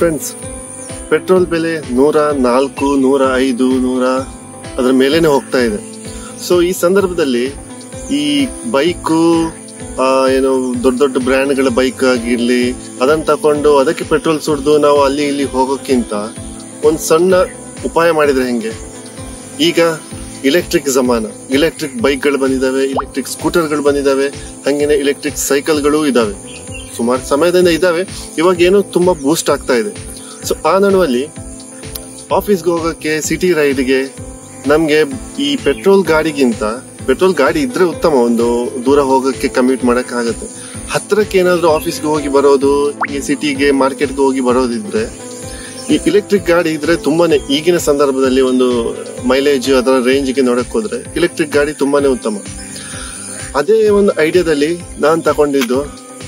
Friends petrol ಬೆಲೆ ನೂರ ನಾಲ್ಕು ನೂರ ಐದು ನೂರ ಅದರ ಮೇಲೇನೆ ಹೋಗ್ತಾ ಇದೆ ಸೊ ಈ ಸಂದರ್ಭದಲ್ಲಿ ಈ ಬೈಕು ಏನು ದೊಡ್ಡ ದೊಡ್ಡ ಬ್ರ್ಯಾಂಡ್ಗಳ ಬೈಕ್ ಆಗಿರ್ಲಿ ಅದನ್ನ ತಕೊಂಡು ಅದಕ್ಕೆ ಪೆಟ್ರೋಲ್ ಸುಡ್ದು ನಾವು ಅಲ್ಲಿ ಇಲ್ಲಿ ಹೋಗೋಕ್ಕಿಂತ ಒಂದು ಸಣ್ಣ ಉಪಾಯ ಮಾಡಿದ್ರೆ ಹೆಂಗೆ ಈಗ ಇಲೆಕ್ಟ್ರಿಕ್ ಜಮಾನ ಇಲೆಕ್ಟ್ರಿಕ್ ಬೈಕ್ಗಳು ಬಂದಿದ್ದಾವೆ ಇಲೆಕ್ಟ್ರಿಕ್ ಸ್ಕೂಟರ್ಗಳು ಬಂದಿದ್ದಾವೆ ಹಂಗೇನೆ ಇಲೆಕ್ಟ್ರಿಕ್ ಸೈಕಲ್ಗಳು ಇದಾವೆ ಸುಮಾರು ಸಮಯದಿಂದ ಇದಾವೆ ಇವಾಗ ಏನೋ ತುಂಬಾ ಬೂಸ್ಟ್ ಆಗ್ತಾ ಇದೆ ಸೊ ಆ ನಡುವಲ್ಲಿ ಆಫೀಸ್ಗೆ ಹೋಗೋಕ್ಕೆ ಸಿಟಿ ರೈಡ್ಗೆ ನಮ್ಗೆ ಈ ಪೆಟ್ರೋಲ್ ಗಾಡಿಗಿಂತ ಪೆಟ್ರೋಲ್ ಗಾಡಿ ಇದ್ರೆ ಉತ್ತಮ ಒಂದು ದೂರ ಹೋಗೋಕ್ಕೆ ಕಮ್ಯೂಟ್ ಮಾಡಕ್ ಆಗುತ್ತೆ ಹತ್ರಕ್ಕೆ ಏನಾದ್ರು ಆಫೀಸ್ಗೆ ಹೋಗಿ ಬರೋದು ಈ ಸಿಟಿಗೆ ಮಾರ್ಕೆಟ್ಗೆ ಹೋಗಿ ಬರೋದಿದ್ರೆ ಈ ಇಲೆಕ್ಟ್ರಿಕ್ ಗಾಡಿ ಇದ್ರೆ ತುಂಬಾನೇ ಈಗಿನ ಸಂದರ್ಭದಲ್ಲಿ ಒಂದು ಮೈಲೇಜ್ ಅದರ ರೇಂಜ್ಗೆ ನೋಡಕ್ ಹೋದ್ರೆ ಇಲೆಕ್ಟ್ರಿಕ್ ಗಾಡಿ ತುಂಬಾನೇ ಉತ್ತಮ ಅದೇ ಒಂದು ಐಡಿಯಾದಲ್ಲಿ ನಾನ್ ತಗೊಂಡಿದ್ದು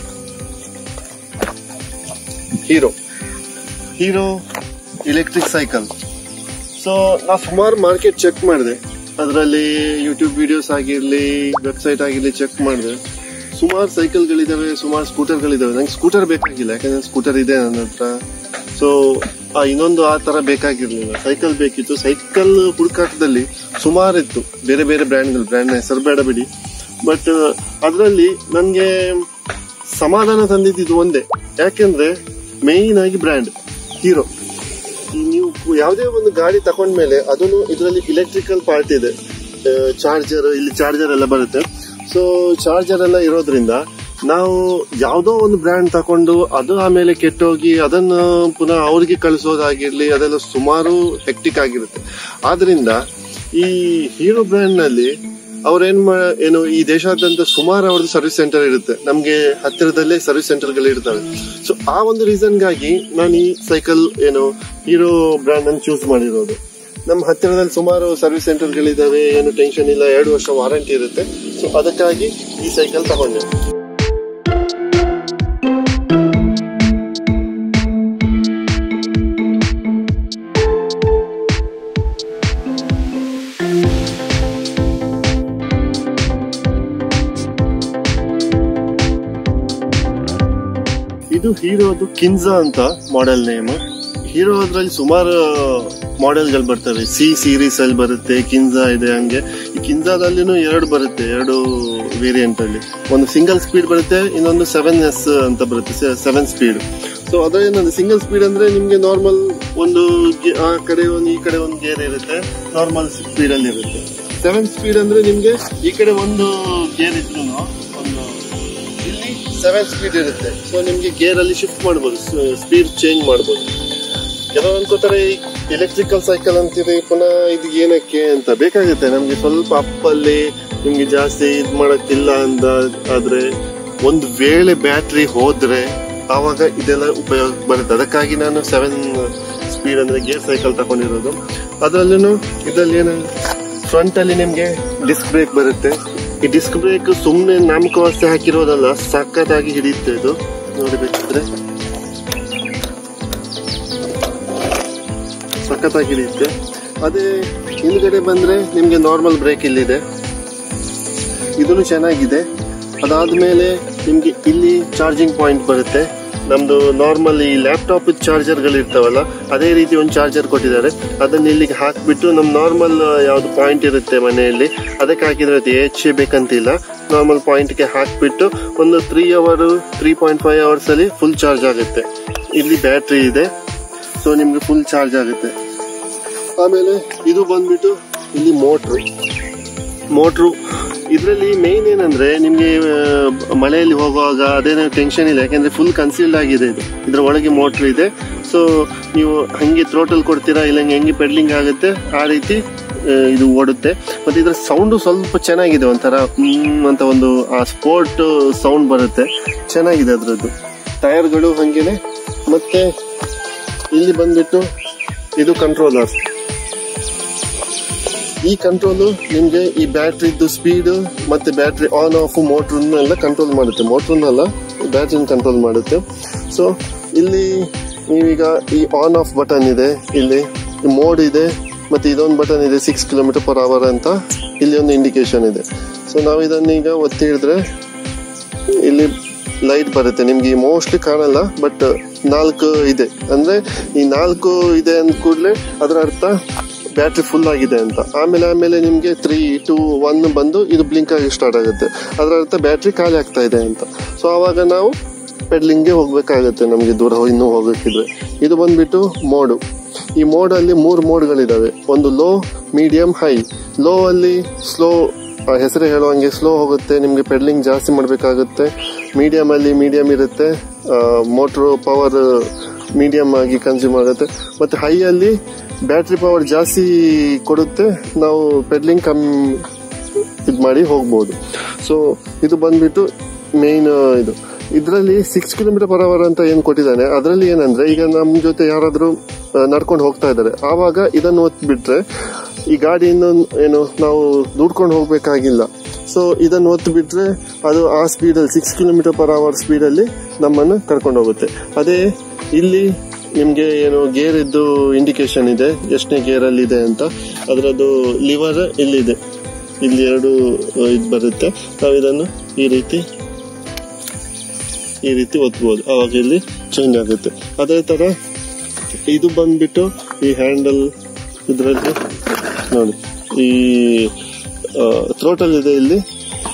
Hero Hero electric cycle so ನಾ ಸುಮಾರು ಮಾರ್ಕೆಟ್ ಚೆಕ್ ಮಾಡಿದೆ ಅದರಲ್ಲಿ ಯೂಟ್ಯೂಬ್ ವಿಡಿಯೋಸ್ ಆಗಿರ್ಲಿ ವೆಬ್ಸೈಟ್ ಆಗಿರ್ಲಿ ಚೆಕ್ ಮಾಡಿದೆ ಸುಮಾರು ಸೈಕಲ್ಗಳಿದಾವೆ ಸುಮಾರು ಸ್ಕೂಟರ್ಗಳಿದಾವೆ ನಂಗೆ ಸ್ಕೂಟರ್ ಬೇಕಾಗಿಲ್ಲ ಯಾಕಂದ್ರೆ ಸ್ಕೂಟರ್ ಇದೆ ನನ್ನ ಹತ್ರ ಸೊ ಇನ್ನೊಂದು ಆ ತರ ಬೇಕಾಗಿರ್ಲಿಲ್ಲ ಸೈಕಲ್ ಬೇಕಿತ್ತು ಸೈಕಲ್ ಹುಡುಕಾಟದಲ್ಲಿ ಸುಮಾರು ಇತ್ತು ಬೇರೆ ಬೇರೆ ಬ್ರ್ಯಾಂಡ್ಗಳು ಬ್ರ್ಯಾಂಡ್ ಹೆಸರು ಬೇಡ ಬಿಡಿ ಬಟ್ ಅದರಲ್ಲಿ ನನಗೆ ಸಮಾಧಾನ ತಂದಿದ್ದು ಒಂದೇ ಯಾಕೆಂದ್ರೆ ಮೇಯ್ನ್ ಆಗಿ ಬ್ರ್ಯಾಂಡ್ ಹೀರೋ ನೀವು ಯಾವುದೇ ಒಂದು ಗಾಡಿ ತಕೊಂಡ್ಮೇಲೆ ಅದನ್ನು ಇದರಲ್ಲಿ ಇಲೆಕ್ಟ್ರಿಕಲ್ ಪಾರ್ಟ್ ಇದೆ ಚಾರ್ಜರ್ ಇಲ್ಲಿ ಚಾರ್ಜರ್ ಎಲ್ಲ ಬರುತ್ತೆ ಸೊ ಚಾರ್ಜರ್ ಎಲ್ಲ ಇರೋದ್ರಿಂದ ನಾವು ಯಾವುದೋ ಒಂದು ಬ್ರ್ಯಾಂಡ್ ತಕೊಂಡು ಅದು ಆಮೇಲೆ ಕೆಟ್ಟೋಗಿ ಅದನ್ನು ಪುನಃ ಅವ್ರಿಗೆ ಕಳಿಸೋದಾಗಿರ್ಲಿ ಅದೆಲ್ಲ ಸುಮಾರು ಹೆಕ್ಟಿಕ್ ಆಗಿರುತ್ತೆ ಆದ್ರಿಂದ ಈ ಹೀರೋ ಬ್ರ್ಯಾಂಡ್ ನಲ್ಲಿ ಅವ್ರೇನ್ ಮಾ- ಏನು ಈ ದೇಶಾದ್ಯಂತ ಸುಮಾರು ಅವ್ರದ್ದು ಸರ್ವಿಸ್ ಸೆಂಟರ್ ಇರುತ್ತೆ ನಮ್ಗೆ ಹತ್ತಿರದಲ್ಲೇ ಸರ್ವಿಸ್ ಸೆಂಟರ್ಗಳು ಇರ್ತವೆ ಸೊ ಆ ಒಂದು ರೀಸನ್ಗಾಗಿ ನಾನು ಈ ಸೈಕಲ್ ಏನು ಹೀರೋ ಬ್ರ್ಯಾಂಡ್ ಅನ್ನು ಚೂಸ್ ಮಾಡಿರೋದು ನಮ್ಮ ಹತ್ತಿರದಲ್ಲಿ ಸುಮಾರು ಸರ್ವಿಸ್ ಸೆಂಟರ್ಗಳಿದಾವೆ ಏನು ಟೆನ್ಷನ್ ಇಲ್ಲ ಎರಡು ವರ್ಷ ವಾರಂಟಿ ಇರುತ್ತೆ ಸೊ ಅದಕ್ಕಾಗಿ ಈ ಸೈಕಲ್ ತಗೊಂಡೆ ಇದು ಹೀರೋದು ಕಿನ್ಸಾ ಅಂತ ಮಾಡೆಲ್ ನೇಮ್ ಹೀರೋ ಅದ್ರಲ್ಲಿ ಸುಮಾರು ಮಾಡೆಲ್ಗಳು ಬರ್ತವೆ ಸಿ ಸೀರೀಸ್ ಅಲ್ಲಿ ಬರುತ್ತೆ ಕಿನ್ಸಾ ಇದೆ ಹಂಗೆ ಈ ಕಿನ್ಸಾದಲ್ಲಿನೂ ಎರಡು ಬರುತ್ತೆ ಎರಡು ವೇರಿಯಂಟ್ ಅಲ್ಲಿ ಒಂದು ಸಿಂಗಲ್ ಸ್ಪೀಡ್ ಬರುತ್ತೆ ಇನ್ನೊಂದು ಸೆವೆನ್ ಎಸ್ ಅಂತ ಬರುತ್ತೆ ಸೆವೆನ್ ಸ್ಪೀಡ್ ಸೊ ಅದೇನಂದ್ರೆ ಸಿಂಗಲ್ ಸ್ಪೀಡ್ ಅಂದ್ರೆ ನಿಮ್ಗೆ ನಾರ್ಮಲ್ ಒಂದು ಗೆ- ಆ ಕಡೆ ಒಂದು ಈ ಕಡೆ ಒಂದು ಗೇರ್ ಇರುತ್ತೆ ನಾರ್ಮಲ್ ಸ್ಪೀಡ್ ಅಲ್ಲಿ ಇರುತ್ತೆ ಸೆವೆನ್ ಸ್ಪೀಡ್ ಅಂದ್ರೆ ನಿಮ್ಗೆ ಈ ಕಡೆ ಒಂದು ಗೇರ್ ಇದ್ರು ಒಂದು ಇಲ್ಲಿ ಸೆವೆನ್ ಸ್ಪೀಡ್ ಇರುತ್ತೆ ಸೊ ನಿಮ್ಗೆ ಗೇರ್ ಅಲ್ಲಿ ಶಿಫ್ಟ್ ಮಾಡಬಹುದು ಸ್ಪೀಡ್ ಚೇಂಜ್ ಮಾಡಬಹುದು ಕೆಲವು ಅನ್ಕೋತಾರೆ ಎಲೆಕ್ಟ್ರಿಕಲ್ ಸೈಕಲ್ ಅಂತೀರಿ ಪುನಃ ಇದು ಏನಕ್ಕೆ ಅಂತ ಬೇಕಾಗುತ್ತೆ ನಮ್ಗೆ ಸ್ವಲ್ಪ ಅಪ್ ಅಲ್ಲಿ ನಿಮ್ಗೆ ಜಾಸ್ತಿ ಇದ್ ಮಾಡಕ್ಕಿಲ್ಲ ಅಂತ ಆದ್ರೆ ಒಂದ್ ವೇಳೆ ಬ್ಯಾಟ್ರಿ ಹೋದ್ರೆ ಆವಾಗ ಇದೆಲ್ಲ ಉಪಯೋಗ ಬರುತ್ತೆ ಅದಕ್ಕಾಗಿ ನಾನು ಸೆವೆನ್ ಸ್ಪೀಡ್ ಅಂದ್ರೆ ಗೇರ್ ಸೈಕಲ್ ತಗೊಂಡಿರೋದು ಅದರಲ್ಲೂ ಇದ್ರಲ್ಲಿ ಏನು ಫ್ರಂಟ್ ಅಲ್ಲಿ ನಿಮ್ಗೆ ಡಿಸ್ಕ್ ಬ್ರೇಕ್ ಬರುತ್ತೆ ಈ ಡಿಸ್ಕ್ ಬ್ರೇಕ್ ಸುಮ್ನೆ ನಾಮಕವಾಸ್ತೆ ಹಾಕಿರೋದಲ್ಲ ಸಖತ್ತಾಗಿ ಹಿಡಿಯುತ್ತೆ ಇದು ನೋಡಬೇಕಿದ್ರೆ ಸಖತ್ತಾಗಿ ಹಿಡಿಯುತ್ತೆ ಅದೇ ಹಿಂದ್ಗಡೆ ಬಂದ್ರೆ ನಿಮ್ಗೆ ನಾರ್ಮಲ್ ಬ್ರೇಕ್ ಇಲ್ಲಿದೆ ಇದನ್ನು ಚೆನ್ನಾಗಿದೆ ಅದಾದ್ಮೇಲೆ ನಿಮ್ಗೆ ಇಲ್ಲಿ ಚಾರ್ಜಿಂಗ್ ಪಾಯಿಂಟ್ ಬರುತ್ತೆ ನಮ್ದು ನಾರ್ಮಲ್ ಈ ಲ್ಯಾಪ್ಟಾಪ್ ಚಾರ್ಜರ್ಗಳು ಇರ್ತಾವಲ್ಲ ಅದೇ ರೀತಿ ಒಂದು ಚಾರ್ಜರ್ ಕೊಟ್ಟಿದ್ದಾರೆ ಅದನ್ನ ಇಲ್ಲಿಗೆ ಹಾಕ್ಬಿಟ್ಟು ನಮ್ ನಾರ್ಮಲ್ ಯಾವ್ದು ಪಾಯಿಂಟ್ ಇರುತ್ತೆ ಮನೆಯಲ್ಲಿ ಅದಕ್ಕೆ ಹಾಕಿದ್ರೆ ಅದು ಎಚ್ ಬೇಕಂತಿಲ್ಲ ನಾರ್ಮಲ್ ಪಾಯಿಂಟ್ಗೆ ಹಾಕ್ಬಿಟ್ಟು ಒಂದು three hour three point five hours ಅಲ್ಲಿ ಫುಲ್ ಚಾರ್ಜ್ ಆಗುತ್ತೆ ಇಲ್ಲಿ ಬ್ಯಾಟ್ರಿ ಇದೆ ಸೊ ನಿಮ್ಗೆ ಫುಲ್ ಚಾರ್ಜ್ ಆಗುತ್ತೆ ಆಮೇಲೆ ಇದು ಬಂದ್ಬಿಟ್ಟು ಇಲ್ಲಿ ಮೋಟ್ರು ಮೋಟ್ರು ಇದರಲ್ಲಿ ಮೇನ್ ಏನಂದ್ರೆ ನಿಮ್ಗೆ ಆ, ಮಳೆಯಲ್ಲಿ ಹೋಗುವಾಗ ಅದೇನೋ ಟೆನ್ಷನ್ ಇಲ್ಲ ಯಾಕಂದ್ರೆ ಫುಲ್ ಕನ್ಸೀಲ್ಡ್ ಆಗಿದೆ ಇದು ಇದ್ರ ಒಳಗೆ ಮೋಟ್ರ್ ಇದೆ ಸೊ ನೀವು ಹಂಗೆ ಥ್ರೋಟಲ್ ಕೊಡ್ತೀರಾ ಇಲ್ಲ ಹೆಂಗೆ ಪೆಡ್ಲಿಂಗ್ ಆಗುತ್ತೆ ಆ ರೀತಿ ಆ, ಇದು ಓಡುತ್ತೆ ಮತ್ತೆ ಇದ್ರ ಸೌಂಡು ಸ್ವಲ್ಪ ಚೆನ್ನಾಗಿದೆ ಒಂಥರ ಹ್ಮ್ ಅಂತ ಒಂದು ಆ ಸ್ಪೋರ್ಟ್ ಸೌಂಡ್ ಬರುತ್ತೆ ಚೆನ್ನಾಗಿದೆ ಅದ್ರದ್ದು ಟೈರ್ಗಳು ಹಂಗೇನೆ ಮತ್ತೆ ಇಲ್ಲಿ ಬಂದ್ಬಿಟ್ಟು ಇದು ಕಂಟ್ರೋಲರ್ ಈ ಕಂಟ್ರೋಲ್ ನಿಮ್ಗೆ ಈ ಬ್ಯಾಟ್ರಿದ್ದು ಸ್ಪೀಡ್ ಮತ್ತೆ ಬ್ಯಾಟ್ರಿ ಆನ್ ಆಫ್ ಮೋಟರ್ ಎಲ್ಲ ಕಂಟ್ರೋಲ್ ಮಾಡುತ್ತೆ ಮೋಟರ್ನಲ್ಲ ಬ್ಯಾಟ್ರಿನ ಕಂಟ್ರೋಲ್ ಮಾಡುತ್ತೆ ಸೊ ಇಲ್ಲಿ ನೀವೀಗ ಈ ಆನ್ ಆಫ್ ಬಟನ್ ಇದೆ ಇಲ್ಲಿ ಮೋಡ್ ಇದೆ ಮತ್ತೆ ಇದೊಂದು ಬಟನ್ ಇದೆ ಸಿಕ್ಸ್ ಕಿಲೋಮೀಟರ್ ಪರ್ ಅವರ್ ಅಂತ ಇಲ್ಲಿ ಒಂದು ಇಂಡಿಕೇಶನ್ ಇದೆ ಸೊ ನಾವು ಇದನ್ನ ಈಗ ಒತ್ತಿ ಹಿಡಿದ್ರೆ ಇಲ್ಲಿ ಲೈಟ್ ಬರುತ್ತೆ ನಿಮ್ಗೆ ಮೋಸ್ಟ್ಲಿ ಕಾಣಲ್ಲ ಬಟ್ ನಾಲ್ಕು ಇದೆ ಅಂದ್ರೆ ಈ ನಾಲ್ಕು ಇದೆ ಅಂದ ಕೂಡಲೇ ಅದರ ಅರ್ಥ ಬ್ಯಾಟ್ರಿ ಫುಲ್ ಆಗಿದೆ ಅಂತ ಆಮೇಲೆ ಆಮೇಲೆ ನಿಮ್ಗೆ ತ್ರೀ ಟೂ ಒನ್ ಬಂದು ಇದು ಬ್ಲಿಂಕ್ ಆಗಿ ಸ್ಟಾರ್ಟ್ ಆಗುತ್ತೆ ಅದರ ಅರ್ಥ ಬ್ಯಾಟ್ರಿ ಖಾಲಿ ಆಗ್ತಾ ಇದೆ ಅಂತ ಸೊ ಆವಾಗ ನಾವು ಪೆಡ್ಲಿಂಗ್ಗೆ ಹೋಗ್ಬೇಕಾಗತ್ತೆ ನಮಗೆ ದೂರ ಇನ್ನೂ ಹೋಗಬೇಕಿದ್ರೆ ಇದು ಬಂದ್ಬಿಟ್ಟು ಮೋಡು ಈ ಮೋಡ್ ಅಲ್ಲಿ ಮೂರು ಮೋಡ್ಗಳಿದಾವೆ ಒಂದು ಲೋ ಮೀಡಿಯಂ ಹೈ ಲೋ ಅಲ್ಲಿ ಸ್ಲೋ ಹೆಸರು ಹೇಳುವಂಗೆ ಸ್ಲೋ ಹೋಗುತ್ತೆ ನಿಮ್ಗೆ ಪೆಡ್ಲಿಂಗ್ ಜಾಸ್ತಿ ಮಾಡಬೇಕಾಗುತ್ತೆ ಮೀಡಿಯಂ ಅಲ್ಲಿ ಮೀಡಿಯಂ ಇರುತ್ತೆ ಮೋಟ್ರು ಪವರ್ ಮೀಡಿಯಂ ಆಗಿ ಕನ್ಸ್ಯೂಮ್ ಆಗುತ್ತೆ ಮತ್ತೆ ಹೈ ಅಲ್ಲಿ ಬ್ಯಾಟ್ರಿ ಪವರ್ ಜಾಸ್ತಿ ಕೊಡುತ್ತೆ ನಾವು ಪೆಡ್ಲಿಂಗ್ ಕಮ್ ಇದು ಮಾಡಿ ಹೋಗ್ಬೋದು ಸೊ ಇದು ಬಂದ್ಬಿಟ್ಟು ಮೇನ್ ಇದು ಇದರಲ್ಲಿ ಸಿಕ್ಸ್ ಕಿಲೋಮೀಟರ್ ಪರ್ ಅವರ್ ಅಂತ ಏನ್ ಕೊಟ್ಟಿದ್ದಾನೆ ಅದರಲ್ಲಿ ಏನಂದ್ರೆ ಈಗ ನಮ್ಮ ಜೊತೆ ಯಾರಾದ್ರೂ ನಡ್ಕೊಂಡು ಹೋಗ್ತಾ ಇದ್ದಾರೆ ಆವಾಗ ಇದನ್ನು ಒತ್ತು ಬಿಟ್ರೆ ಈ ಗಾಡಿಯನ್ನು ಏನು ನಾವು ದುಡ್ಕೊಂಡು ಹೋಗ್ಬೇಕಾಗಿಲ್ಲ ಸೊ ಇದನ್ನು ಒತ್ತು ಬಿಟ್ರೆ ಅದು ಆ ಸ್ಪೀಡಲ್ಲಿ ಸಿಕ್ಸ್ ಕಿಲೋಮೀಟರ್ ಪರ್ ಅವರ್ ಸ್ಪೀಡಲ್ಲಿ ನಮ್ಮನ್ನು ಕರ್ಕೊಂಡು ಹೋಗುತ್ತೆ ಅದೇ ಇಲ್ಲಿ ನಿಮ್ಗೆ ಏನು ಗೇರ್ ಇದ್ದು ಇಂಡಿಕೇಶನ್ ಇದೆ ಎಷ್ಟನೇ ಗೇರ್ ಅಲ್ಲಿ ಇದೆ ಅಂತ ಅದರದ್ದು ಲಿವರ್ ಇಲ್ಲಿದೆ ಇಲ್ಲಿ ಎರಡು ಇದು ಬರುತ್ತೆ ನಾವು ಇದನ್ನು ಈ ರೀತಿ ಈ ರೀತಿ ಒತ್ಬೋದು ಅವಾಗ ಇಲ್ಲಿ ಚೇಂಜ್ ಆಗುತ್ತೆ ಅದೇ ತರ ಇದು ಬಂದ್ಬಿಟ್ಟು ಈ ಹ್ಯಾಂಡಲ್ ಇದರಲ್ಲಿ ನೋಡಿ ಈ ಥ್ರೋಟಲ್ ಇದೆ ಇಲ್ಲಿ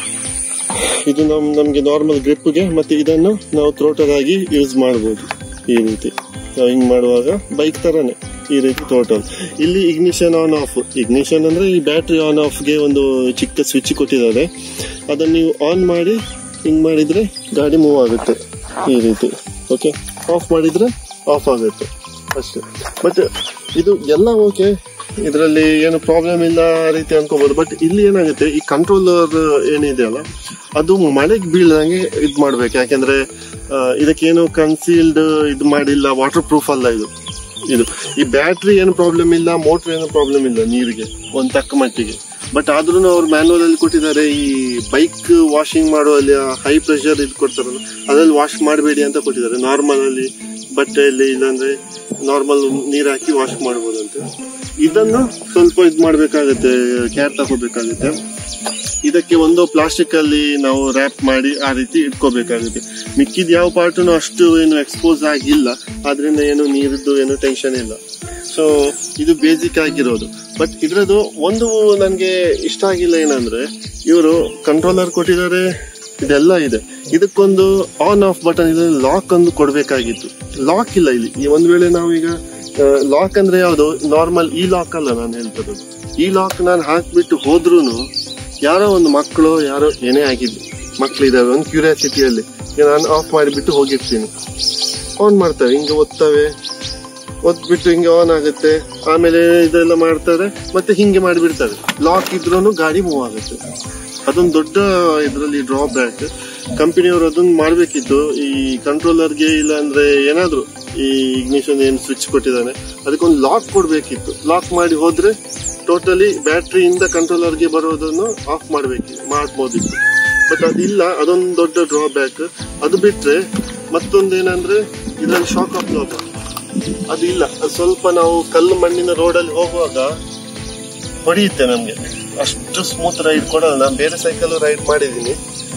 ಇದು ನಮ್ ನಮ್ಗೆ ನಾರ್ಮಲ್ ಗ್ರಿಪ್ಗೆ ಮತ್ತೆ ಇದನ್ನು ನಾವು ಥ್ರೋಟಲ್ ಆಗಿ ಯೂಸ್ ಮಾಡಬಹುದು ಈ ರೀತಿ ನಾವು ಹಿಂಗ್ ಮಾಡುವಾಗ ಬೈಕ್ ತರಾನೇ ಈ ರೀತಿ ಟೋಟಲ್ ಇಲ್ಲಿ ಇಗ್ನಿಷನ್ ಆನ್ ಆಫ್ ಇಗ್ನಿಷನ್ ಅಂದ್ರೆ ಈ ಬ್ಯಾಟ್ರಿ ಆನ್ ಆಫ್ ಗೆ ಒಂದು ಚಿಕ್ಕ ಸ್ವಿಚ್ ಕೊಟ್ಟಿದ್ದಾರೆ ಅದನ್ನ ನೀವು ಆನ್ ಮಾಡಿ ಹಿಂಗ್ ಮಾಡಿದ್ರೆ ಗಾಡಿ ಮೂವ್ ಆಗುತ್ತೆ ಈ ರೀತಿ ಓಕೆ ಆಫ್ ಮಾಡಿದ್ರೆ ಆಫ್ ಆಗುತ್ತೆ ಅಷ್ಟೇ ಬಟ್ ಇದು ಎಲ್ಲ ಓಕೆ ಇದರಲ್ಲಿ ಏನು ಪ್ರಾಬ್ಲಮ್ ಇಲ್ಲ ಆ ರೀತಿ ಅನ್ಕೋಬಹುದು ಬಟ್ ಇಲ್ಲಿ ಏನಾಗುತ್ತೆ ಈ ಕಂಟ್ರೋಲರ್ ಏನಿದೆಯಲ್ಲ ಅದು ಮಳೆಗೆ ಬೀಳ್ದಂಗೆ ಇದ್ ಮಾಡ್ಬೇಕು ಯಾಕೆಂದ್ರೆ ಆ, ಇದಕ್ಕೇನು ಕನ್ಸೀಲ್ಡ್ ಇದು ಮಾಡಿಲ್ಲ ವಾಟರ್ ಪ್ರೂಫ್ ಅಲ್ಲ ಇದು ಇದು ಈ ಬ್ಯಾಟ್ರಿ ಏನು ಪ್ರಾಬ್ಲಮ್ ಇಲ್ಲ ಮೋಟರ್ ಏನು ಪ್ರಾಬ್ಲಮ್ ಇಲ್ಲ ನೀರಿಗೆ ಒಂದ್ ತಕ್ಕ ಮಟ್ಟಿಗೆ ಬಟ್ ಆದ್ರೂ ಅವ್ರು ಮ್ಯಾನುವಲ್ ಅಲ್ಲಿ ಕೊಟ್ಟಿದ್ದಾರೆ ಈ ಬೈಕ್ ವಾಷಿಂಗ್ ಮಾಡುವಲ್ಲಿ ಹೈ ಪ್ರೆಷರ್ ಇದು ಕೊಡ್ತಾರಲ್ಲ ಅದ್ರಲ್ಲಿ ವಾಶ್ ಮಾಡಬೇಡಿ ಅಂತ ಕೊಟ್ಟಿದ್ದಾರೆ ನಾರ್ಮಲ್ ಅಲ್ಲಿ ಬಟ್ಟೆಯಲ್ಲಿ ಇಲ್ಲಾಂದ್ರೆ ನಾರ್ಮಲ್ ನೀರ್ ಹಾಕಿ ವಾಶ್ ಮಾಡಬಹುದಂತೆ ಇದನ್ನು ಸ್ವಲ್ಪ ಇದು ಮಾಡ್ಬೇಕಾಗತ್ತೆ ಕೇರ್ ತಗೋಬೇಕಾಗುತ್ತೆ ಇದಕ್ಕೆ ಒಂದು ಪ್ಲಾಸ್ಟಿಕ್ ಅಲ್ಲಿ ನಾವು ರ್ಯಾಪ್ ಮಾಡಿ ಆ ರೀತಿ ಇಟ್ಕೋಬೇಕಾಗುತ್ತೆ ಮಿಕ್ಕಿದ ಯಾವ ಪಾರ್ಟನು ಅಷ್ಟು ಏನು ಎಕ್ಸ್ಪೋಸ್ ಆಗಿಲ್ಲ ಆದ್ರಿಂದ ಏನು ನೀರಿದ್ದು ಏನು ಟೆನ್ಷನ್ ಇಲ್ಲ ಸೊ ಇದು ಬೇಸಿಕ್ ಆಗಿರೋದು ಬಟ್ ಇದ್ರದ್ದು ಒಂದು ನನ್ಗೆ ಇಷ್ಟ ಆಗಿಲ್ಲ ಏನಂದ್ರೆ ಇವರು ಕಂಟ್ರೋಲರ್ ಕೊಟ್ಟಿದ್ದಾರೆ ಇದೆಲ್ಲ ಇದೆ ಇದಕ್ಕೊಂದು ಆನ್ ಆಫ್ ಬಟನ್ ಇದೆ ಲಾಕ್ ಒಂದು ಕೊಡ್ಬೇಕಾಗಿತ್ತು ಲಾಕ್ ಇಲ್ಲ ಇಲ್ಲಿ ಈ ಒಂದ್ ವೇಳೆ ನಾವೀಗ ಲಾಕ್ ಅಂದ್ರೆ ಯಾವುದು ನಾರ್ಮಲ್ ಈ ಲಾಕ್ ಅಲ್ಲ ನಾನು ಹೇಳ್ತಿರೋದು ಈ ಲಾಕ್ ನಾನು ಹಾಕ್ಬಿಟ್ಟು ಹೋದ್ರೂನು ಯಾರೋ ಒಂದು ಮಕ್ಕಳು ಯಾರೋ ಏನೇ ಆಗಿದ್ದು ಮಕ್ಳಿದಾವೆ ಒಂದು ಕ್ಯೂರಿಯಾಸಿಟಿಯಲ್ಲಿ ನಾನು ಆಫ್ ಮಾಡಿಬಿಟ್ಟು ಹೋಗಿರ್ತೀನಿ ಆನ್ ಮಾಡ್ತವೆ ಹಿಂಗೆ ಒತ್ತವೆ ಒತ್ಬಿಟ್ಟು ಹಿಂಗೆ ಆನ್ ಆಗುತ್ತೆ ಆಮೇಲೆ ಇದೆಲ್ಲ ಮಾಡ್ತಾರೆ ಮತ್ತೆ ಹಿಂಗೆ ಮಾಡಿಬಿಡ್ತಾರೆ ಲಾಕ್ ಇದ್ರೂ ಗಾಡಿ ಮೂವ್ ಆಗುತ್ತೆ ಅದೊಂದು ದೊಡ್ಡ ಇದರಲ್ಲಿ ಡ್ರಾಬ್ಯಾಕ್ ಕಂಪನಿಯವರು ಅದನ್ನ ಮಾಡ್ಬೇಕಿತ್ತು ಈ ಕಂಟ್ರೋಲರ್ಗೆ ಇಲ್ಲ ಅಂದ್ರೆ ಏನಾದ್ರು ಈ ಇಗ್ನಿಷನ್ ಏನ್ ಸ್ವಿಚ್ ಕೊಟ್ಟಿದ್ದಾನೆ ಅದಕ್ಕೊಂದು ಲಾಕ್ ಕೊಡ್ಬೇಕಿತ್ತು ಲಾಕ್ ಮಾಡಿ ಹೋದ್ರೆ ಟೋಟಲಿ ಬ್ಯಾಟ್ರಿಯಿಂದ ಕಂಟ್ರೋಲರ್ಗೆ ಬರೋದನ್ನು ಆಫ್ ಮಾಡ್ಬೇಕಿತ್ತು ಮಾಡ್ಬೋದಿತ್ತು ಬಟ್ ಅದಿಲ್ಲ ಅದೊಂದು ದೊಡ್ಡ ಡ್ರಾಬ್ಯಾಕ್ ಅದು ಬಿಟ್ರೆ ಮತ್ತೊಂದೇನಂದ್ರೆ ಇದರಲ್ಲಿ ಶಾಕ್ ಅಬ್ಸಾರ್ಬರ್ ಅದು ಇಲ್ಲ ಅದು ಸ್ವಲ್ಪ ನಾವು ಕಲ್ಲು ಮಣ್ಣಿನ ರೋಡಲ್ಲಿ ಹೋಗುವಾಗ ಹೊಡೆಯುತ್ತೆ ನಮ್ಗೆ ಅಷ್ಟು ಸ್ಮೂತ್ ರೈಡ್ ಕೊಡಲ್ಲ ನಾನು ಬೇರೆ ಸೈಕಲ್ ರೈಡ್ ಮಾಡಿದ್ದೀನಿ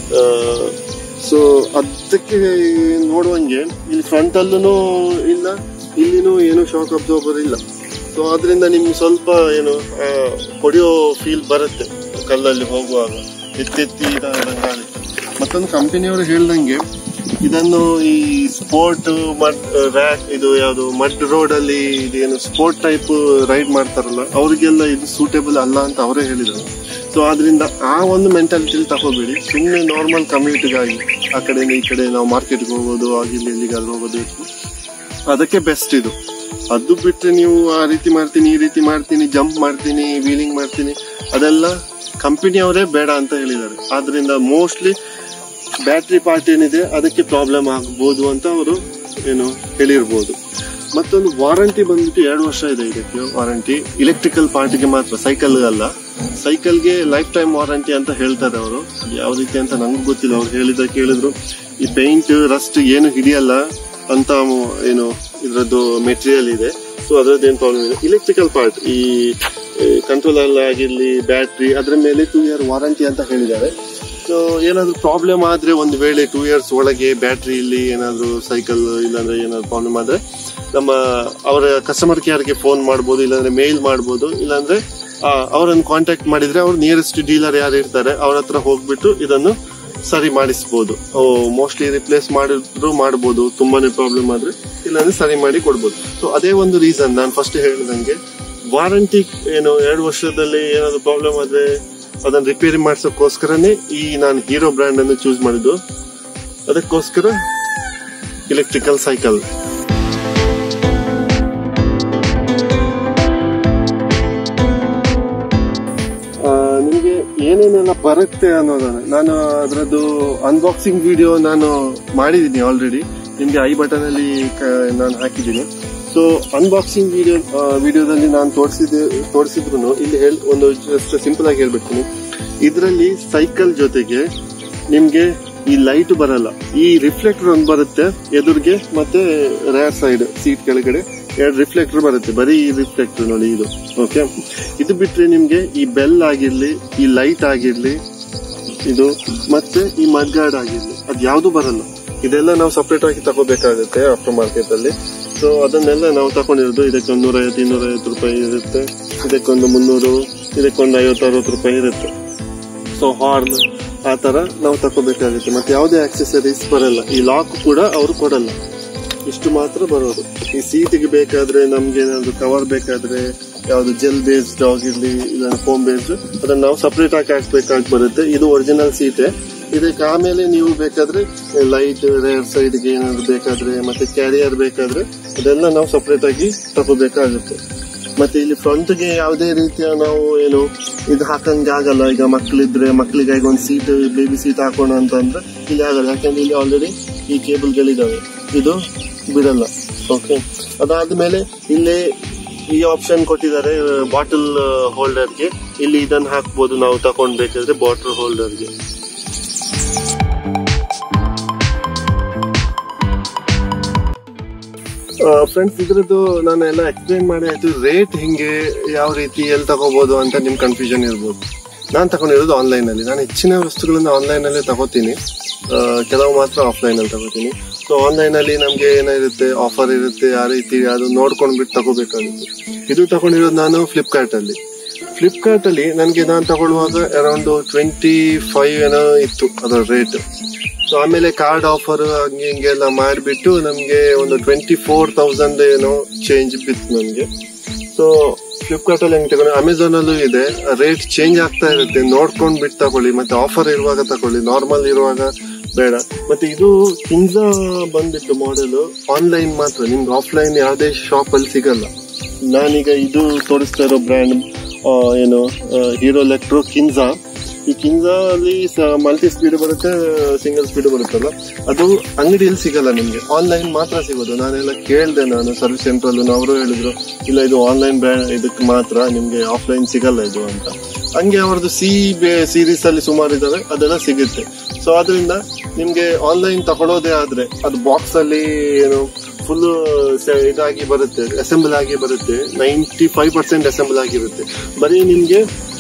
ಸೊ ಅದಕ್ಕೆ ನೋಡುವಂಗೆ ಇಲ್ಲಿ ಫ್ರಂಟ್ ಅಲ್ಲೂ ಇಲ್ಲ ಇಲ್ಲಿನೂ ಏನು ಶಾಕ್ ಅಬ್ಸಾರ್ಬರ್ ಇಲ್ಲ ಸೊ ಅದರಿಂದ ನಿಮ್ಗೆ ಸ್ವಲ್ಪ ಏನು ಆ, ಹೊಡೆಯೋ ಫೀಲ್ ಬರುತ್ತೆ ಕಲ್ಲಲ್ಲಿ ಹೋಗುವಾಗ ಎತ್ತೆತ್ತಿ ಇದಾದಂಗೆ ಆಗುತ್ತೆ ಮತ್ತೊಂದು ಕಂಪನಿಯವರು ಹೇಳ್ದಂಗೆ ಇದನ್ನು ಈ ಸ್ಪೋರ್ಟ್ ಮಡ್ ರ್ಯಾಕ್ ಇದು ಯಾವುದು ಮಡ್ ರೋಡ್ ಅಲ್ಲಿ ಇದೇನು ಸ್ಪೋರ್ಟ್ ಟೈಪ್ ರೈಡ್ ಮಾಡ್ತಾರಲ್ಲ ಅವರಿಗೆಲ್ಲ ಇದು ಸೂಟೇಬಲ್ ಅಲ್ಲ ಅಂತ ಅವರೇ ಹೇಳಿದರು ಸೊ ಆದ್ರಿಂದ ಆ ಒಂದು ಮೆಂಟಾಲಿಟಿಲಿ ತಗೋಬೇಡಿ ಸುಮ್ಮನೆ ನಾರ್ಮಲ್ ಕಮ್ಯುನಿಟಿಗಾಗಿ ಆ ಕಡೆಯಿಂದ ಈ ಕಡೆ ನಾವು ಮಾರ್ಕೆಟ್ಗೆ ಹೋಗೋದು ಆಗಿಲ್ಲಿ ಎಲ್ಲಿಗಾದ್ರೂ ಹೋಗೋದು ಅದಕ್ಕೆ ಬೆಸ್ಟ್ ಇದು ಅದು ಬಿಟ್ರೆ ನೀವು ಆ ರೀತಿ ಮಾಡ್ತೀನಿ ಈ ರೀತಿ ಮಾಡ್ತೀನಿ ಜಂಪ್ ಮಾಡ್ತೀನಿ ವೀಲಿಂಗ್ ಮಾಡ್ತೀನಿ ಅದೆಲ್ಲ ಕಂಪನಿಯವರೇ ಬೇಡ ಅಂತ ಹೇಳಿದ್ದಾರೆ ಆದ್ರಿಂದ ಮೋಸ್ಟ್ಲಿ ಬ್ಯಾಟ್ರಿ ಪಾರ್ಟ್ ಏನಿದೆ ಅದಕ್ಕೆ ಪ್ರಾಬ್ಲಮ್ ಆಗ್ಬೋದು ಅಂತ ಅವರು ಏನು ಹೇಳಿರ್ಬೋದು ಮತ್ತೊಂದು ವಾರಂಟಿ ಬಂದ್ಬಿಟ್ಟು ಎರಡು ವರ್ಷ ಇದೆ ಇದಕ್ಕೆ ವಾರಂಟಿ ಇಲೆಕ್ಟ್ರಿಕಲ್ ಪಾರ್ಟಿಗೆ ಮಾತ್ರ ಸೈಕಲ್ ಅಲ್ಲ ಸೈಕಲ್ಗೆ ಲೈಫ್ ಟೈಮ್ ವಾರಂಟಿ ಅಂತ ಹೇಳ್ತಾರೆ ಅವರು ಯಾವ ರೀತಿ ಅಂತ ನಂಗೂ ಗೊತ್ತಿಲ್ಲ ಅವ್ರು ಹೇಳಿದ ಕೇಳಿದ್ರು ಈ ಪೇಂಟ್ ರಸ್ಟ್ ಏನು ಹಿಡಿಯಲ್ಲ ಅಂತ ಮು- ಏನು ಇದ್ರದ್ದು ಮೆಟೀರಿಯಲ್ ಇದೆ ಸೊ ಅದ್ರದ್ದು ಏನು ಪ್ರಾಬ್ಲಮ್ ಇದೆ ಇಲೆಕ್ಟ್ರಿಕಲ್ ಪಾರ್ಟ್ ಈ ಕಂಟ್ರೋಲರ್ ಆಗಿರ್ಲಿ ಬ್ಯಾಟ್ರಿ ಅದ್ರ ಮೇಲೆ ಟೂ ಇಯರ್ ವಾರಂಟಿ ಅಂತ ಹೇಳಿದ್ದಾರೆ ಸೊ ಸೊ ಏನಾದ್ರು ಪ್ರಾಬ್ಲಮ್ ಆದ್ರೆ ಒಂದು ವೇಳೆ ಟೂ ಇಯರ್ಸ್ ಒಳಗೆ ಬ್ಯಾಟ್ರಿಯಲ್ಲಿ ಏನಾದ್ರು ಸೈಕಲ್ ಇಲ್ಲಾಂದ್ರೆ ಏನಾದ್ರು ಪ್ರಾಬ್ಲಮ್ ಆದ್ರೆ ನಮ್ಮ ಅವರ ಕಸ್ಟಮರ್ ಕೇರ್ಗೆ ಫೋನ್ ಮಾಡ್ಬೋದು ಇಲ್ಲಾಂದ್ರೆ ಮೇಲ್ ಮಾಡ್ಬೋದು ಇಲ್ಲಾಂದ್ರೆ ಆ, ಅವರನ್ನು ಕಾಂಟ್ಯಾಕ್ಟ್ ಮಾಡಿದ್ರೆ ಅವ್ರು ನಿಯರೆಸ್ಟ್ ಡೀಲರ್ ಯಾರು ಇರ್ತಾರೆ ಅವ್ರ ಹತ್ರ ಹೋಗ್ಬಿಟ್ಟು ಇದನ್ನು ಸರಿ ಮಾಡಿಸ್ಬೋದು ಮೋಸ್ಟ್ಲಿ ರಿಪ್ಲೇಸ್ ಮಾಡಿದ್ರು ಮಾಡ್ಬೋದು ತುಂಬಾನೇ ಪ್ರಾಬ್ಲಮ್ ಆದ್ರೆ ಇಲ್ಲಾಂದ್ರೆ ಸರಿ ಮಾಡಿ ಕೊಡ್ಬೋದು ಸೊ ಅದೇ ಒಂದು ರೀಸನ್ ನಾನು ಫಸ್ಟ್ ಹೇಳಿದಂಗೆ ವಾರಂಟಿ ಏನು ಎರಡು ವರ್ಷದಲ್ಲಿ ಏನಾದ್ರು ಪ್ರಾಬ್ಲಮ್ ಆದ್ರೆ ಅದನ್ನ ರಿಪೇರಿ ಮಾಡ್ಸೋಕ್ಕೋಸ್ಕರನೇ ಈ ನಾನು ಹೀರೋ ಬ್ರ್ಯಾಂಡ್ ಅನ್ನು ಚೂಸ್ ಮಾಡಿದ್ದು ಅದಕ್ಕೋಸ್ಕರ ಇಲೆಕ್ಟ್ರಿಕಲ್ ಸೈಕಲ್ ನಿಮಗೆ ಏನೇನೆಲ್ಲ ಬರುತ್ತೆ ಅನ್ನೋದನ್ನ ನಾನು ಅದರದ್ದು ಅನ್ಬಾಕ್ಸಿಂಗ್ ವಿಡಿಯೋ ನಾನು ಮಾಡಿದ್ದೀನಿ ಆಲ್ರೆಡಿ ನಿಮ್ಗೆ ಐ ಬಟನ್ ಅಲ್ಲಿ ಕ- ನಾನು ಹಾಕಿದ್ದೀನಿ ಸೊ ಅನ್ಬಾಕ್ಸಿಂಗ್ ವಿಡಿಯೋ ವಿಡಿಯೋದಲ್ಲಿ ನಾನು ತೋರಿಸಿದ ತೋರಿಸಿದ್ರು ಇಲ್ಲಿ ಹೇಳ್ ಒಂದು ಜಸ್ಟ್ ಸಿಂಪಲ್ ಆಗಿ ಹೇಳ್ಬಿಡ್ತೀನಿ ಇದರಲ್ಲಿ ಸೈಕಲ್ ಜೊತೆಗೆ ನಿಮ್ಗೆ ಈ ಲೈಟ್ ಬರಲ್ಲ ಈ ರಿಫ್ಲೆಕ್ಟರ್ ಒಂದು ಬರುತ್ತೆ ಎದುರಿಗೆ ಮತ್ತೆ ರೇರ್ ಸೈಡ್ ಸೀಟ್ ಕೆಳಗಡೆ ಎರಡು ರಿಫ್ಲೆಕ್ಟರ್ ಬರುತ್ತೆ ಬರೀ ಈ ರಿಫ್ಲೆಕ್ಟರ್ ನೋಡಿ ಇದು ಓಕೆ ಇದು ಬಿಟ್ರೆ ನಿಮ್ಗೆ ಈ ಬೆಲ್ ಆಗಿರ್ಲಿ ಈ ಲೈಟ್ ಆಗಿರ್ಲಿ ಇದು ಮತ್ತೆ ಈ ಮಡ್ಗಾರ್ಡ್ ಆಗಿರ್ಲಿ ಅದ್ ಯಾವ್ದು ಬರಲ್ಲ ಇದೆಲ್ಲ ನಾವು ಸಪರೇಟ್ ಆಗಿ ತಗೋಬೇಕಾಗುತ್ತೆ ಆಫ್ಟರ್ ಮಾರ್ಕೆಟ್ ಅಲ್ಲಿ ಸೊ ಅದನ್ನೆಲ್ಲ ನಾವು ತಕೊಂಡಿರೋದು ಇದಕ್ಕೊಂದು ನೂರ ಐವತ್ತು ಇನ್ನೂರ ಐವತ್ತು ರೂಪಾಯಿ ಇರುತ್ತೆ ಇದಕ್ಕೊಂದು ಮುನ್ನೂರು ಇದಕ್ಕೊಂದು ಐವತ್ತು ಅರವತ್ತು ರೂಪಾಯಿ ಇರುತ್ತೆ ಸೊ ಹಾರ್ನ್ ಆ ತರ ನಾವು ತಗೋಬೇಕಾಗುತ್ತೆ ಮತ್ತೆ ಯಾವುದೇ ಆಕ್ಸೆಸರೀಸ್ ಬರಲ್ಲ ಈ ಲಾಕ್ ಕೂಡ ಅವರು ಕೊಡಲ್ಲ ಇಷ್ಟು ಮಾತ್ರ ಬರೋದು ಈ ಸೀಟಿಗೆ ಬೇಕಾದ್ರೆ ನಮ್ಗೆ ಏನಾದ್ರು ಕವರ್ ಬೇಕಾದ್ರೆ ಯಾವ್ದು ಜೆಲ್ ಬೇಸ್ಡ್ ಆಗಿರ್ಲಿ ಇಲ್ಲ ಫೋಮ್ ಬೇಸ್ಡ್ ಅದನ್ನ ನಾವು ಸಪರೇಟ್ ಆಗಿ ಹಾಕ್ಬೇಕಾಗಿ ಬರುತ್ತೆ ಇದು ಒರಿಜಿನಲ್ ಸೀಟೆ ಇದಕ್ಕೆ ಆಮೇಲೆ ನೀವು ಬೇಕಾದ್ರೆ ಲೈಟ್ ರೇರ್ ಸೈಡ್ಗೆ ಏನಾದ್ರು ಬೇಕಾದ್ರೆ ಮತ್ತೆ ಕ್ಯಾರಿಯರ್ ಬೇಕಾದ್ರೆ ಅದೆಲ್ಲ ನಾವು ಸಪರೇಟ್ ಆಗಿ ತಗೋಬೇಕಾಗುತ್ತೆ ಮತ್ತೆ ಇಲ್ಲಿ ಫ್ರಂಟ್ ಗೆ ಯಾವುದೇ ರೀತಿಯ ನಾವು ಏನು ಇದು ಹಾಕಂಗೆ ಆಗಲ್ಲ ಈಗ ಮಕ್ಳಿದ್ರೆ ಮಕ್ಳಿಗಾಗಿ ಒಂದು ಸೀಟ್ ಬೇಬಿ ಸೀಟ್ ಹಾಕೋಣ ಅಂತ ಅಂದ್ರೆ ಇಲ್ಲಿ ಆಗಲ್ಲ ಯಾಕಂದ್ರೆ ಇಲ್ಲಿ ಆಲ್ರೆಡಿ ಈ ಕೇಬಲ್ ಗಳಿದಾವೆ ಇದು ಬಿಡಲ್ಲ ಓಕೆ ಅದಾದ್ಮೇಲೆ ಇಲ್ಲಿ ಈ ಆಪ್ಷನ್ ಕೊಟ್ಟಿದ್ದಾರೆ ಬಾಟಲ್ ಹೋಲ್ಡರ್ಗೆ ಇಲ್ಲಿ ಇದನ್ನ ಹಾಕ್ಬೋದು ನಾವು ತಕೊಂಡ್ಬೇಕಾದ್ರೆ ಬಾಟಲ್ ಹೋಲ್ಡರ್ಗೆ ಫ್ರೆಂಡ್ಸ್ ಇದ್ರದ್ದು ನಾನು ಎಲ್ಲ ಎಕ್ಸ್ಪ್ಲೈನ್ ಮಾಡಿ ಆಯ್ತು ರೇಟ್ ಹಿಂಗೆ ಯಾವ ರೀತಿ ಎಲ್ಲಿ ತಗೋಬಹುದು ಅಂತ ನಿಮ್ ಕನ್ಫ್ಯೂಷನ್ ಇರ್ಬೋದು ನಾನು ತಗೊಂಡಿರೋದು ಆನ್ಲೈನ್ ಅಲ್ಲಿ ನಾನು ಹೆಚ್ಚಿನ ವಸ್ತುಗಳನ್ನ ಆನ್ಲೈನ್ ಅಲ್ಲೇ ತಗೋತೀನಿ ಆ, ಕೆಲವು ಮಾತ್ರ ಆಫ್ಲೈನ್ ಅಲ್ಲಿ ತಗೋತೀನಿ ಸೊ ಆನ್ಲೈನ್ ಅಲ್ಲಿ ನಮ್ಗೆ ಏನಿರುತ್ತೆ ಆಫರ್ ಇರುತ್ತೆ ಆ ರೀತಿ ಅದು ನೋಡ್ಕೊಂಡ್ಬಿಟ್ಟು ತಗೋಬೇಕಾಗುತ್ತೆ ಇದು ತಗೊಂಡಿರೋದು ನಾನು ಫ್ಲಿಪ್ಕಾರ್ಟ್ ಅಲ್ಲಿ ಫ್ಲಿಪ್ಕಾರ್ಟ್ ಅಲ್ಲಿ ನನಗೆ ನಾನು ತಗೊಳ್ಳುವಾಗ ಅರೌಂಡ್ ಟ್ವೆಂಟಿ ಫೈವ್ ಏನೋ ಇತ್ತು ಅದರ ರೇಟ್ ಸೊ ಆಮೇಲೆ ಕಾರ್ಡ್ ಆಫರ್ ಹಂಗೆ ಹಿಂಗೆಲ್ಲ ಮಾಡಿಬಿಟ್ಟು ನಮಗೆ ಒಂದು ಟ್ವೆಂಟಿ ಫೋರ್ ತೌಸಂಡ್ ಏನೋ ಚೇಂಜ್ ಬಿತ್ತು ನಮಗೆ ಸೊ ಫ್ಲಿಪ್ಕಾರ್ಟ್ ಅಲ್ಲಿ ಹೆಂಗ್ ತಗೊಂಡು ಅಮೆಝಾನ್ ಅಲ್ಲೂ ಇದೆ ರೇಟ್ ಚೇಂಜ್ ಆಗ್ತಾ ಇರುತ್ತೆ ನೋಡ್ಕೊಂಡ್ ಬಿಟ್ಟು ತಗೊಳ್ಳಿ ಮತ್ತೆ ಆಫರ್ ಇರುವಾಗ ತಗೊಳ್ಳಿ ನಾರ್ಮಲ್ ಇರುವಾಗ ಬೇಡ ಮತ್ತೆ ಇದು ಕಿಂಜಾ ಬಂದ್ಬಿಟ್ಟು ಮಾಡೆಲ್ ಆನ್ಲೈನ್ ಮಾತ್ರ ನಿಮ್ಗೆ ಆಫ್ಲೈನ್ ಯಾವುದೇ ಶಾಪ್ ಅಲ್ಲಿ ಸಿಗಲ್ಲ ನಾನೀಗ ಇದು ತೋರಿಸ್ತಾ ಇರೋ ಬ್ರ್ಯಾಂಡ್ ಏನು ಹೀರೋ ಎಲೆಕ್ಟ್ರೋ ಕಿನ್ಸಾ ಈ ಕಿನ್ಸಾ ಅಲ್ಲಿ ಮಲ್ಟಿ ಸ್ಪೀಡ್ ಬರುತ್ತೆ ಸಿಂಗಲ್ ಸ್ಪೀಡ್ ಬರುತ್ತಲ್ಲ ಅದು ಅಂಗಡಿಯಲ್ಲಿ ಸಿಗಲ್ಲ ನಿಮ್ಗೆ ಆನ್ಲೈನ್ ಮಾತ್ರ ಸಿಗೋದು ನಾನೆಲ್ಲ ಕೇಳ್ದೆ ನಾನು ಸರ್ವಿಸ್ ಸೆಂಟರ್ ಅವರು ಹೇಳಿದ್ರು ಇಲ್ಲ ಇದು ಆನ್ಲೈನ್ ಬ್ರ್ಯಾಂಡ್ ಇದಕ್ಕೆ ಮಾತ್ರ ನಿಮ್ಗೆ ಆಫ್ಲೈನ್ ಸಿಗಲ್ಲ ಇದು ಅಂತ ಹಂಗೆ ಅವ್ರದ್ದು ಸಿ ಸೀರೀಸ್ ಅಲ್ಲಿ ಸುಮಾರು ಇದಾವೆ ಅದೆಲ್ಲ ಸಿಗುತ್ತೆ ಸೊ ಅದರಿಂದ ನಿಮ್ಗೆ ಆನ್ಲೈನ್ ತಗೊಳ್ಳೋದೇ ಆದ್ರೆ ಅದು ಬಾಕ್ಸ್ ಅಲ್ಲಿ ಏನು ಫುಲ್ ಇದಾಗಿ ಬರುತ್ತೆ ಅಸೆಂಬಲ್ ಆಗಿ ಬರುತ್ತೆ ನೈಂಟಿ ಫೈವ್ ಪರ್ಸೆಂಟ್ ಅಸೆಂಬಲ್ ಆಗಿರುತ್ತೆ ಬರೀ ನಿಮ್ಗೆ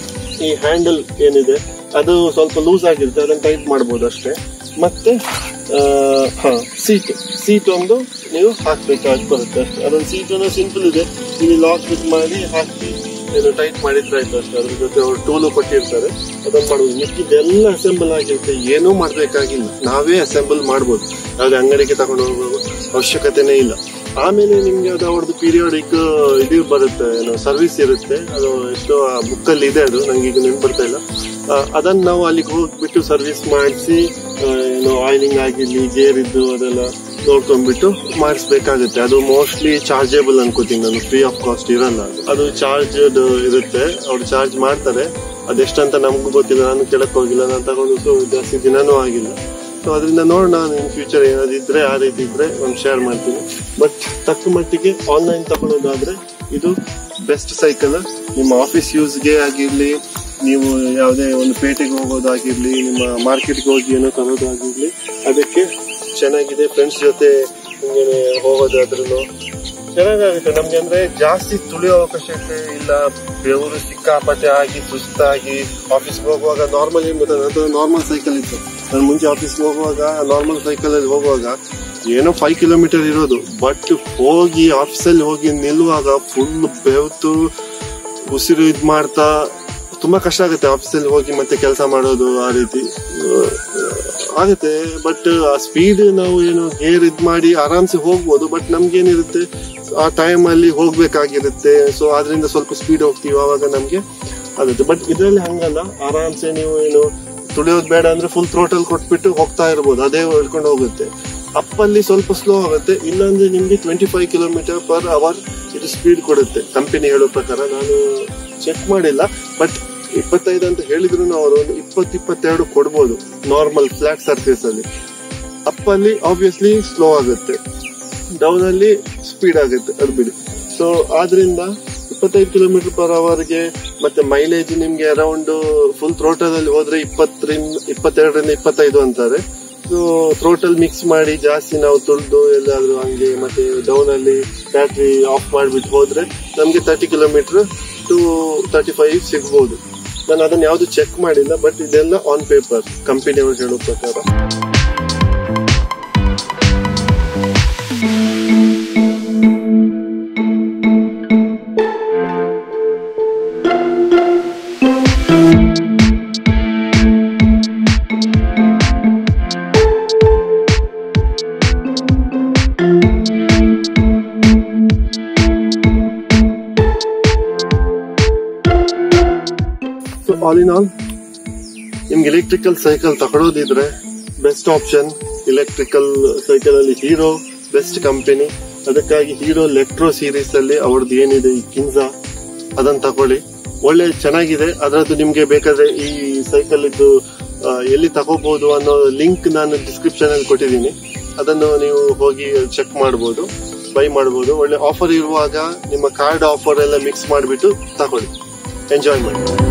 ಈ ಹ್ಯಾಂಡಲ್ ಏನಿದೆ ಅದು ಸ್ವಲ್ಪ ಲೂಸ್ ಆಗಿರುತ್ತೆ ಅದನ್ನ ಟೈಟ್ ಮಾಡ್ಬೋದು ಅಷ್ಟೇ ಮತ್ತೆ ಆ, ಹಾ ಸೀಟ್ ಸೀಟ್ ಒಂದು ನೀವು ಹಾಕ್ಬೇಕಾಗಿ ಬರುತ್ತೆ ಅಷ್ಟೇ ಅದೊಂದು ಸೀಟ್ ಅನ್ನೋ ಸಿಂಪಲ್ ಇದೆ ಇಲ್ಲಿ ಲಾಕ್ ಬಿಟ್ ಮಾಡಿ ಹಾಕಿ ಏನು ಟೈಟ್ ಮಾಡಿದ್ರೆ ಆಯ್ತು ಅಷ್ಟೇ ಅದ್ರ ಜೊತೆ ಅವ್ರು ಟೂಲು ಕೊಟ್ಟಿರ್ತಾರೆ ಅದನ್ನ ಮಾಡ್ಬೋದು ಮಿಕ್ಕಿದೆಲ್ಲ ಅಸೆಂಬಲ್ ಆಗಿರುತ್ತೆ ಏನೂ ಮಾಡ್ಬೇಕಾಗಿಲ್ಲ ನಾವೇ ಅಸೆಂಬಲ್ ಮಾಡ್ಬೋದು ಯಾವ್ದೇ ಅಂಗಡಿಗೆ ತಗೊಂಡು ಹೋಗುವ ಅವಶ್ಯಕತೆನೇ ಇಲ್ಲ ಆಮೇಲೆ ನಿಮ್ಗೆ ಅದು ಅವ್ರದ್ದು ಪೀರಿಯಾಡಿಕ್ ಇದು ಬರುತ್ತೆ ಏನು ಸರ್ವಿಸ್ ಇರುತ್ತೆ ಅದು ಎಷ್ಟೋ ಬುಕ್ಕಲ್ಲಿ ಇದೆ ಅದು ನಂಗೆ ಈಗ ನೆನ್ಪು ಬರ್ತಾ ಇಲ್ಲ ಆ, ಅದನ್ನ ನಾವು ಅಲ್ಲಿಗೆ ಹೋಗ್ಬಿಟ್ಟು ಸರ್ವಿಸ್ ಮಾಡಿಸಿ ಏನು ಆಯಿಲಿಂಗ್ ಆಗಿರ್ಲಿ ಗೇರ್ ಇದ್ದು ಅದೆಲ್ಲ ನೋಡ್ಕೊಂಡ್ಬಿಟ್ಟು ಮಾಡಿಸ್ಬೇಕಾಗುತ್ತೆ ಅದು ಮೋಸ್ಟ್ಲಿ ಚಾರ್ಜೇಬಲ್ ಅನ್ಕೋತೀನಿ ನಾನು ಫ್ರೀ ಆಫ್ ಕಾಸ್ಟ್ ಇರಲ್ಲ ಅದು. ಅದು ಚಾರ್ಜ್ ಇರುತ್ತೆ ಅವ್ರು ಚಾರ್ಜ್ ಮಾಡ್ತಾರೆ ಅದೆಷ್ಟಂತ ನಮಗೂ ಗೊತ್ತಿಲ್ಲ ನಾನು ಕೆಳಕ್ ಹೋಗಿಲ್ಲ ನಾನು ತಗೊಂಡು ಸೊ ಜಾಸ್ತಿ ದಿನಾನೂ ಆಗಿಲ್ಲ ಸೊ ಅದರಿಂದ ನೋಡೋಣ ಇನ್ ಫ್ಯೂಚರ್ ಏನಾದ್ರು ಇದ್ರೆ ಆ ರೀತಿ ಇದ್ರೆ ಒಂದು ಶೇರ್ ಮಾಡ್ತೀನಿ ಬಟ್ ತಕ್ಕ ಮಟ್ಟಿಗೆ ಆನ್ಲೈನ್ ತಗೊಳ್ಳೋದಾದ್ರೆ ಇದು ಬೆಸ್ಟ್ ಸೈಕಲ್ ನಿಮ್ಮ ಆಫೀಸ್ ಯೂಸ್ಗೆ ಆಗಿರ್ಲಿ ನೀವು ಯಾವುದೇ ಒಂದು ಪೇಟೆಗೆ ಹೋಗೋದಾಗಿರ್ಲಿ ನಿಮ್ಮ ಮಾರ್ಕೆಟ್ಗೆ ಹೋಗಿ ಏನೋ ತರೋದಾಗಿರ್ಲಿ ಅದಕ್ಕೆ ಚೆನ್ನಾಗಿದೆ ಫ್ರೆಂಡ್ಸ್ ಜೊತೆ ಹಿಂಗೇನೆ ಹೋಗೋದಾದ್ರೂ ಚೆನ್ನಾಗಾಗುತ್ತೆ ನಮ್ಗೆ ಅಂದ್ರೆ ಜಾಸ್ತಿ ತುಳಿಯೋ ಅವಕಾಶತೆ ಇಲ್ಲ ಬೆವರು ಸಿಕ್ಕಾಪಟ್ಟೆ ಆಗಿ ಸುಸ್ತಾಗಿ ಆಫೀಸ್ಗೆ ಹೋಗುವಾಗ ನಾರ್ಮಲ್ ಏನ್ ಗೊತ್ತಾ ಅದು ನಾರ್ಮಲ್ ಸೈಕಲ್ ಇತ್ತು ನಾನು ಮುಂಚೆ ಆಫೀಸ್ಗೆ ಹೋಗುವಾಗ ನಾರ್ಮಲ್ ಸೈಕಲ್ ಅಲ್ಲಿ ಹೋಗುವಾಗ ಏನೋ ಫೈವ್ ಕಿಲೋಮೀಟರ್ ಇರೋದು ಬಟ್ ಹೋಗಿ ಆಫೀಸಲ್ಲಿ ಹೋಗಿ ನಿಲ್ಲುವಾಗ ಫುಲ್ ಬೆವ್ತು ಉಸಿರು ಇದ್ ಮಾಡ್ತಾ ತುಂಬಾ ಕಷ್ಟ ಆಗುತ್ತೆ ಆಫೀಸಲ್ಲಿ ಹೋಗಿ ಮತ್ತೆ ಕೆಲಸ ಮಾಡೋದು ಆ ರೀತಿ ಆ, ಆಗುತ್ತೆ ಬಟ್ ಆ ಸ್ಪೀಡ್ ನಾವು ಏನು ಹೇರ್ ಇದ್ ಮಾಡಿ ಆರಾಮ್ಸೆ ಹೋಗ್ಬೋದು ಬಟ್ ನಮ್ಗೇನಿರುತ್ತೆ ಆ ಟೈಮ್ ಅಲ್ಲಿ ಹೋಗ್ಬೇಕಾಗಿರುತ್ತೆ ಸೊ ಅದರಿಂದ ಸ್ವಲ್ಪ ಸ್ಪೀಡ್ ಹೋಗ್ತೀವಿ ಅವಾಗ ನಮ್ಗೆ ಆಗುತ್ತೆ ಬಟ್ ಇದರಲ್ಲಿ ಹಂಗಲ್ಲ ಆರಾಮ್ಸೆ ನೀವು ಏನು ತುಳಿಯೋದು ಬೇಡ ಅಂದ್ರೆ ಫುಲ್ ಥ್ರೋಟಲ್ ಕೊಟ್ಬಿಟ್ಟು ಹೋಗ್ತಾ ಇರ್ಬೋದು ಅದೇ ಹೇಳ್ಕೊಂಡು ಹೋಗುತ್ತೆ ಅಪ್ಪಲ್ಲಿ ಸ್ವಲ್ಪ ಸ್ಲೋ ಆಗುತ್ತೆ ಇಲ್ಲಾಂದ್ರೆ ನಿಮ್ಗೆ twenty five kilometre per hour ಇದು ಸ್ಪೀಡ್ ಕೊಡುತ್ತೆ ಕಂಪನಿ ಹೇಳೋ ಪ್ರಕಾರ ನಾನು ಚೆಕ್ ಮಾಡಿಲ್ಲ ಬಟ್ ಇಪ್ಪತ್ತೈದು ಅಂತ ಹೇಳಿದ್ರು ಅವರು ಒಂದು ಇಪ್ಪತ್ತು ಇಪ್ಪತ್ತೆರಡು ಕೊಡ್ಬೋದು ನಾರ್ಮಲ್ ಫ್ಲಾಟ್ ಸರ್ಫೇಸ್ ಅಲ್ಲಿ ಅಪ್ಪಲ್ಲಿ ಆಬ್ವಿಯಸ್ಲಿ ಸ್ಲೋ ಆಗುತ್ತೆ ಡೌನ್ ಅಲ್ಲಿ ಸ್ಪೀಡ್ ಆಗುತ್ತೆ ಅದು ಬಿಡಿ ಸೊ ಆದ್ರಿಂದ ಇಪ್ಪತ್ತೈದು ಕಿಲೋಮೀಟರ್ ಪರ್ ಅವರ್ಗೆ ಮತ್ತೆ ಮೈಲೇಜ್ ನಿಮ್ಗೆ ಅರೌಂಡ್ ಫುಲ್ ಥ್ರೋಟಲ್ ಅಲ್ಲಿ ಹೋದ್ರೆ ಇಪ್ಪತ್ತರಿಂದ ಇಪ್ಪತ್ತೆರಡರಿಂದ ಇಪ್ಪತ್ತೈದು ಅಂತಾರೆ ಸೊ ಥ್ರೋಟಲ್ ಮಿಕ್ಸ್ ಮಾಡಿ ಜಾಸ್ತಿ ನಾವು ತುಳಿದು ಎಲ್ಲಾದ್ರೂ ಹಂಗೆ ಮತ್ತೆ ಡೌನ್ ಅಲ್ಲಿ ಬ್ಯಾಟ್ರಿ ಆಫ್ ಮಾಡಿಬಿಟ್ಟು ಹೋದ್ರೆ ನಮ್ಗೆ thirty kilometre to thirty five ಸಿಗ್ಬೋದು ನಾನು ಅದನ್ನ ಯಾವ್ದು ಚೆಕ್ ಮಾಡಿಲ್ಲ ಬಟ್ ಇದೆಲ್ಲ ಆನ್ ಪೇಪರ್ ಕಂಪನಿಯವರು ಹೇಳೋ ಪ್ರಕಾರ ಸೊ ಆಲ್ ಇನ್ ಆಲ್ ನಿಮ್ಗೆ ಎಲೆಕ್ಟ್ರಿಕಲ್ ಸೈಕಲ್ ತಗೊಳ್ಳೋದಿದ್ರೆ ಬೆಸ್ಟ್ ಆಪ್ಷನ್ ಎಲೆಕ್ಟ್ರಿಕಲ್ ಸೈಕಲ್ ಅಲ್ಲಿ ಹೀರೋ ಬೆಸ್ಟ್ ಕಂಪನಿ ಅದಕ್ಕಾಗಿ ಹೀರೋ ಲೆಕ್ಟ್ರೋ ಸೀರೀಸ್ ಅಲ್ಲಿ ಅವ್ರದ್ದು ಏನಿದೆ ಈ ಕಿನ್ಸಾ ಅದನ್ನ ತಗೊಳ್ಳಿ ಒಳ್ಳೆ ಚೆನ್ನಾಗಿದೆ ಅದರದ್ದು ನಿಮ್ಗೆ ಬೇಕಾದ್ರೆ ಈ ಸೈಕಲ್ ಇದ್ದು ಆ, ಎಲ್ಲಿ ತಗೋಬಹುದು ಅನ್ನೋ ಲಿಂಕ್ ನಾನು ಡಿಸ್ಕ್ರಿಪ್ಷನ್ ಅಲ್ಲಿ ಕೊಟ್ಟಿದ್ದೀನಿ ಅದನ್ನು ನೀವು ಹೋಗಿ ಚೆಕ್ ಮಾಡಬಹುದು ಬೈ ಮಾಡಬಹುದು ಒಳ್ಳೆ ಆಫರ್ ಇರುವಾಗ ನಿಮ್ಮ ಕಾರ್ಡ್ ಆಫರ್ ಎಲ್ಲ ಮಿಕ್ಸ್ ಮಾಡಿಬಿಟ್ಟು ತಗೊಳ್ಳಿ ಎಂಜಾಯ್ ಮಾಡಿ